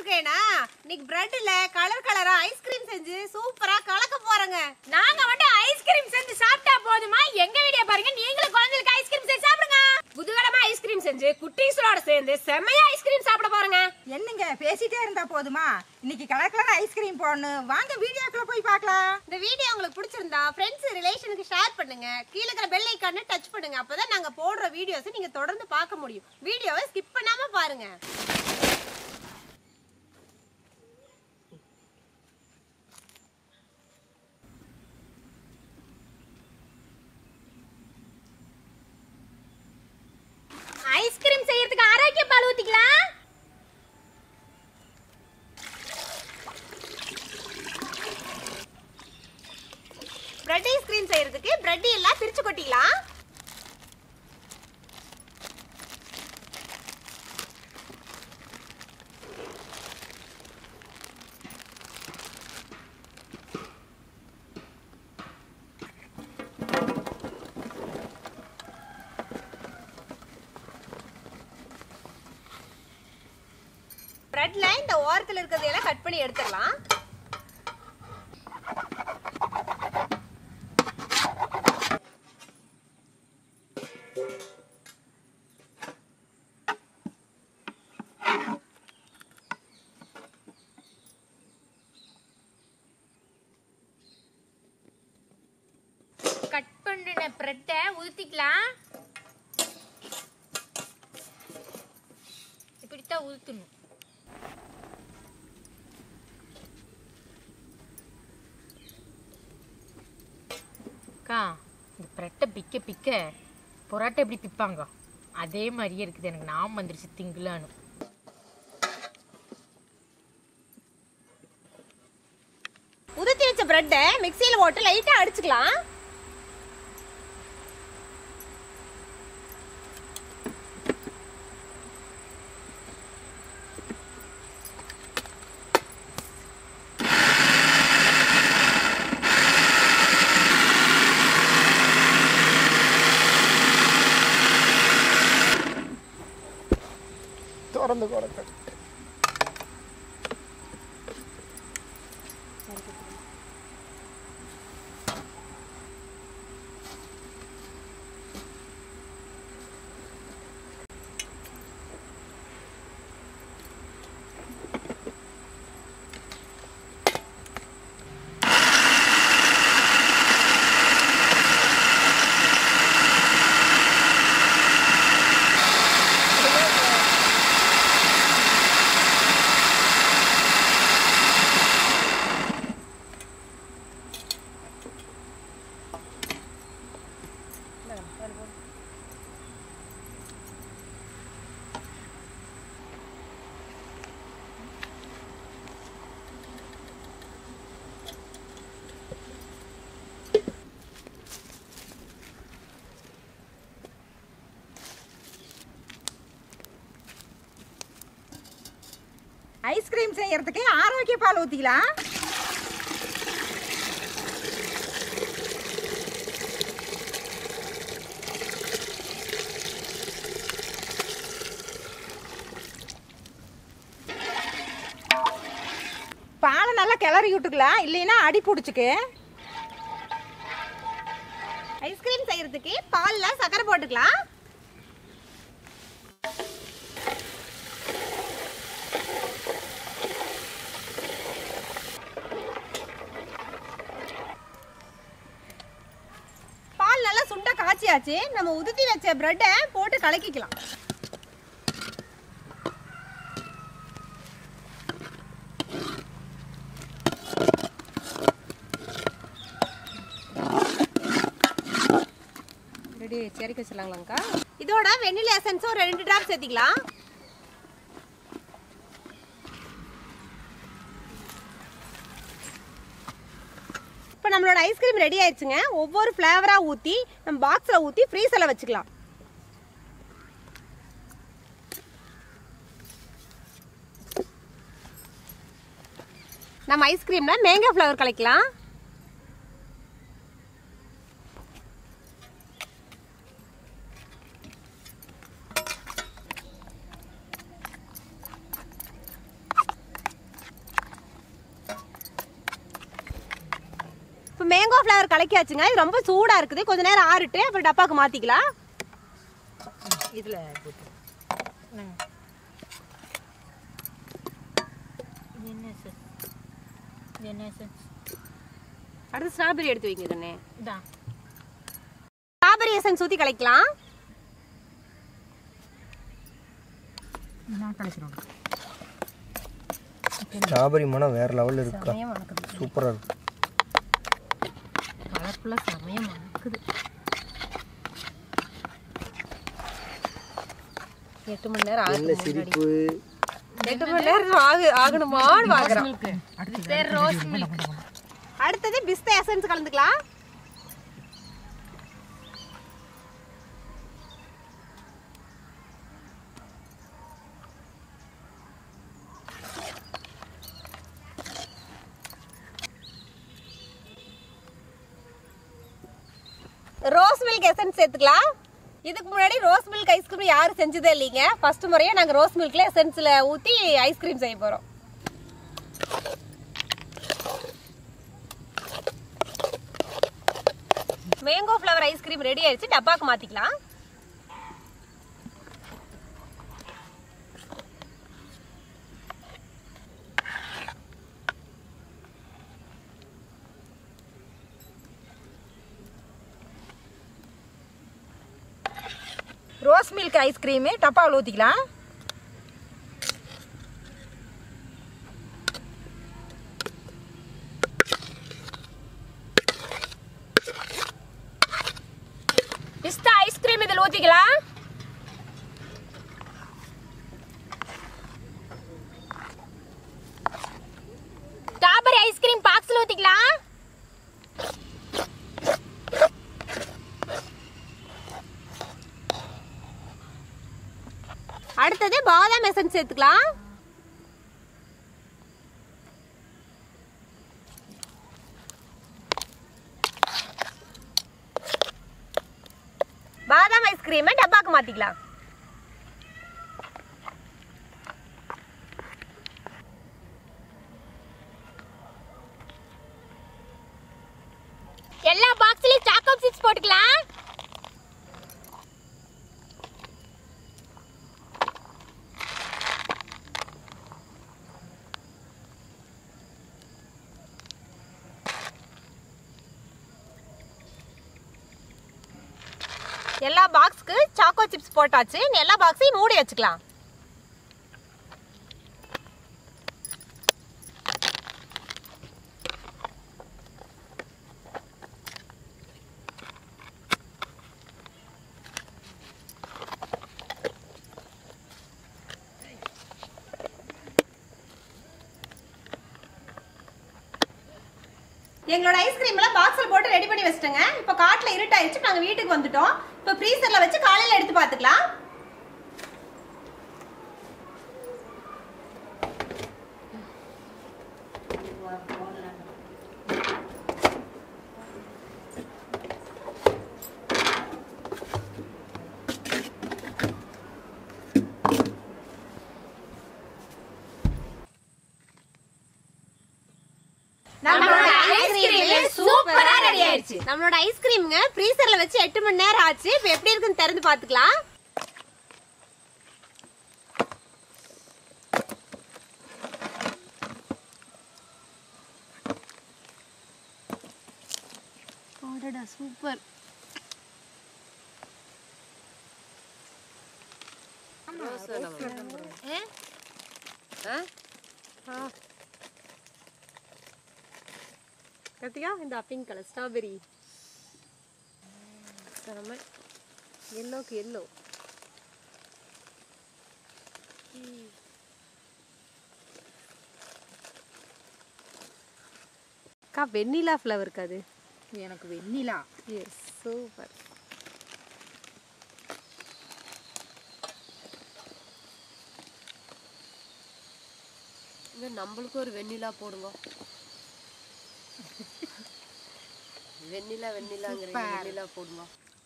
இருக்கேனா இன்னைக்கு பிரெட்ல கலர் கலரா ஐஸ்கிரீம் செஞ்சு சூப்பரா கலக்க போறேங்க நாங்க மட்டும் ஐஸ்கிரீம் செஞ்சு சாப்பிட்டா போதுமா எங்க வீடியோ பாருங்க நீங்களும் குழந்தைகளுக்கு ஐஸ்கிரீம் செஞ்சு சாப்பிடுங்க புதுகலமா ஐஸ்கிரீம் செஞ்சு குட்டீஸோட சேர்ந்து செம்மையா ஐஸ்கிரீம் சாப்பிட போறேங்க என்னங்க பேசிட்டே இருந்தா போதுமா இன்னைக்கு கலர் கலர் ஐஸ்கிரீம் போடணும் வாங்க வீடியோக்குள்ள போய் பார்க்கலாம் இந்த வீடியோ உங்களுக்கு பிடிச்சிருந்தா ஃப்ரெண்ட்ஸ் ரிலேஷனுக்கு ஷேர் பண்ணுங்க கீழே இருக்கிற பெல் ஐக்கான டச் பண்ணுங்க அப்பதான் நாங்க போடுற வீடியோஸ் நீங்க தொடர்ந்து பார்க்க முடியும் வீடியோவை ஸ்கிப் பண்ணாம பாருங்க ஐஸ்கிரீம் செய்யறதுக்கு ஆரோக்கிய பால் ஊத்திக்கலாம் பிரெட் ஐஸ்கிரீம் செய்யறதுக்கு பிரெட் எல்லாம் பிரிச்சு கொட்டிக்கலாம் பிரெட்ல இந்த ஓரத்துல இருக்கிறதையெல்லாம் கட் பண்ணி எடுத்துடலாம் கட் பண்ணின பிரெட்டை ஊத்திக்கலாம் இப்படித்தான் ஊத்தணும் அக்கா இந்த பிரெட்டை பிக்க பிக்க பொராட்டை எப்படி பிப்பாங்க அதே மாதிரியே இருக்குது எனக்கு நாம் வந்துருச்சு திங்கலான்னு உதுத்தி வச்ச பிரெட்டை மிக்சியில போட்டு லைட்டா அடிச்சுக்கலாம் திறந்து கொடுக்க ஐஸ்கிரீம் செய்யறதுக்கு ஆரோக்கிய பால் ஊத்திக்கலாம் பாலை நல்லா கிளறி விட்டுக்கலாம் இல்லைன்னா அடி பிடிச்சிக்கு ஐஸ்கிரீம் செய்யறதுக்கு பால்ல சக்கரை போட்டுக்கலாம் பால் நல்லா சுண்டா காய்ச்சியாச்சு நம்ம உதுத்தி வச்ச பிரெட்டை போட்டு கலக்கிக்கலாம் ரெடி செரிக்க வச்சிடலாங்களாங்க்கா இதோட வெண்ணிலா எசன்ஸ் ஒரு ரெண்டு டிராப் சேர்த்திக்கலாம் இப்போ நம்மளோட ஐஸ்கிரீம் ரெடி ஆயிடுச்சுங்க ஒவ்வொரு ஃப்ளேவராக ஊற்றி நம்ம பாக்ஸில் ஊற்றி ஃப்ரீசரில் வச்சுக்கலாம் நம்ம ஐஸ்கிரீமில் மேங்கோ ஃப்ளவர் கலக்கலாம் மேங்கோ ஃப்ளவர் கலக்கியாச்சுங்க இது ரொம்ப சூடா இருக்குது கொஞ்ச நேரம் ஆறிட்டு அப்புறம் டப்பாக்கு மாத்திக்கலாம் இதுல போட்டு இந்தாங்க. இது என்ன சார் இது என்ன சார் அடுத்து ஸ்ட்ராபெரி எடுத்து வைங்க கண்ணே இதான் ஸ்ட்ராபெரி எசன்ஸ் ஊத்தி கலக்கலாம் நான் கலக்கிறோம் ஸ்ட்ராபெரி மனம் வேற லெவலில் இருக்கா செமையாக மணக்குது சூப்பராக இருக்கு கலர்ஃபுல்லாக செமையாக மணக்குது எட்டு மணி நேரம் என்ன சிரிப்பு எட்டு மணி நேரம் ஆகு ஆகணுமான்னு பாக்குறோம் மில்க்கு அடுத்து பேர் ரோஸ் மில்க் அடுத்தது பிஸ்தா எசன்ஸ் கலந்துக்கலாம் ரோஸ் மில்க் எசன்ஸ் சேர்த்துக்கலாம் இதுக்கு முன்னாடி ரோஸ் மில்க் ஐஸ்கிரீம் யாரும் செஞ்சதே இல்லைங்க ஃபர்ஸ்ட் முறையா நாங்க ரோஸ் மில்க்ல எசன்ஸ்ல ஊத்தி ஐஸ்கிரீம் செய்ய போறோம் மேங்கோ ஃப்ளவர் ஐஸ்கிரீம் ரெடி ஆயிடுச்சு டப்பாக்கு மாத்திக்கலாம் ரோஸ் மில்க் ஐஸ்கிரீமு டப்பாவில் ஊற்றிக்கலாம் பிஸ்தா ஐஸ்கிரீம் இதில் ஊற்றிக்கலாம் ஸ்ட்ராபெரி ஐஸ்கிரீம் பாக்ஸில் ஊற்றிக்கலாம் அடுத்தது பாதாம் எசன்ஸ் சேர்த்துக்கலாம் பாதாம் ஐஸ்கிரீமை டப்பாக்கு மாத்திக்கலாம் எல்லா பாக்ஸ்லயும் சாக்கோ சிப்ஸ் போட்டுக்கலாம் எல்லா பாக்ஸ்க்கு சாக்கோ சிப்ஸ் போட்டாச்சு இனி எல்லா பாக்ஸையும் மூடி வச்சுக்கலாம் எங்களோட ஐஸ்கிரீம் எல்லாம் பாக்ஸ்ல போட்டு ரெடி பண்ணி வச்சிட்டோங்க இப்போ காட்டுல இருட்டாயிருச்சு நாங்க வீட்டுக்கு வந்துட்டோம் இப்போ ஃப்ரீசர்ல வச்சு காலையில எடுத்து பார்த்துக்கலாம் நம்மளோட ஐஸ்கிரீம் சூப்பரா ரெடி ஆயிடுச்சு நம்மளோட ஐஸ்கிரீம்ங்க ஃப்ரீசர்ல வச்சு எட்டு மணி நேரம் ஆச்சு இப்போ எப்படி இருக்குன்னு திறந்து பார்த்துக்கலாம் சூப்பர் கத்தியா இந்த பிங்க் கலர் ஸ்ட்ராபெரி செம எல்லோக்கு எல்லோ அக்கா வெண்ணிலா ஃப்ளவர் அது எனக்கு வெண்ணிலா எஸ் சூப்பர் நம்மளுக்கு ஒரு வெண்ணிலா போடுங்க வெண்ணிலா வெண்ணிலாங்கிறீங்க வெண்ணிலா போடுங்க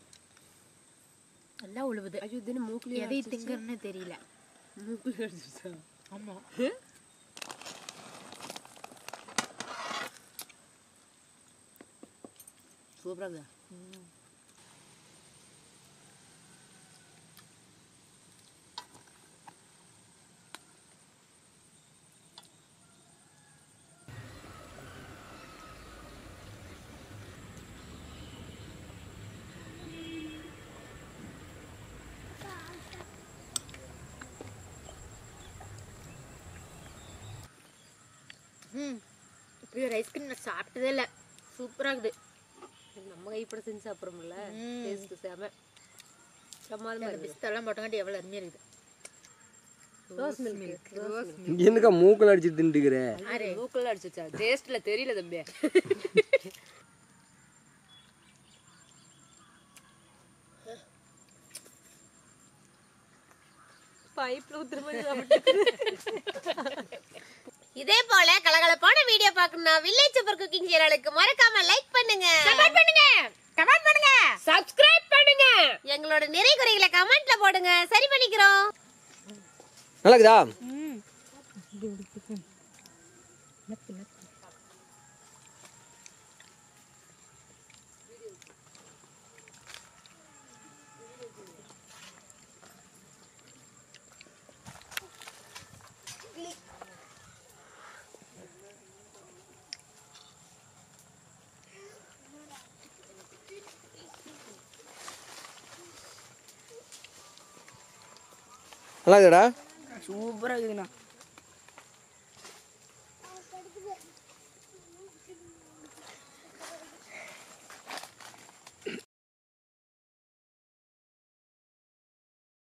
நல்லா உழுவுது ஐயோ தினம் மூக்குலயே எதை திங்கன்னு தெரியல மூக்குல அடிச்சிச்சா ஆமா சூப்பரா இருக்குதா ம் இப்படி ஒரு ஐஸ்கிரீம் நான் சாப்பிட்டதே இல்லை சூப்பராக இருக்குது நம்ம கைப்பட செஞ்சு சாப்பிட்றோம்ல டேஸ்ட் செம சமாதமா அந்த பிஸ்தாலாம் போட்டங்காட்டி எவ்வளோ அருமையாக இருக்குது ரோஸ் மில்க் ரோஸ் என்னக்கா மூக்கில் அடிச்சு தின்ட்டுக்கிற மூக்கெல்லாம் அடிச்சுச்சா டேஸ்ட்ல தெரியல தம்பி பைப்ல ஊத்துற மாதிரி இதே போல கலகலப்பான வீடியோ பார்க்கணும்னா வில்லேஜ் சூப்பர் குக்கிங் சேனலுக்கு மறக்காம லைக் பண்ணுங்க கமெண்ட் பண்ணுங்க கமெண்ட் பண்ணுங்க சப்ஸ்கிரைப் பண்ணுங்க எங்களோட நிறை குறைகளை கமெண்ட்ல போடுங்க சரி பண்ணிக்கிறோம் நல்லாக்குதா நல்லாக்குதாடா சூப்பராக இருக்குதுண்ணா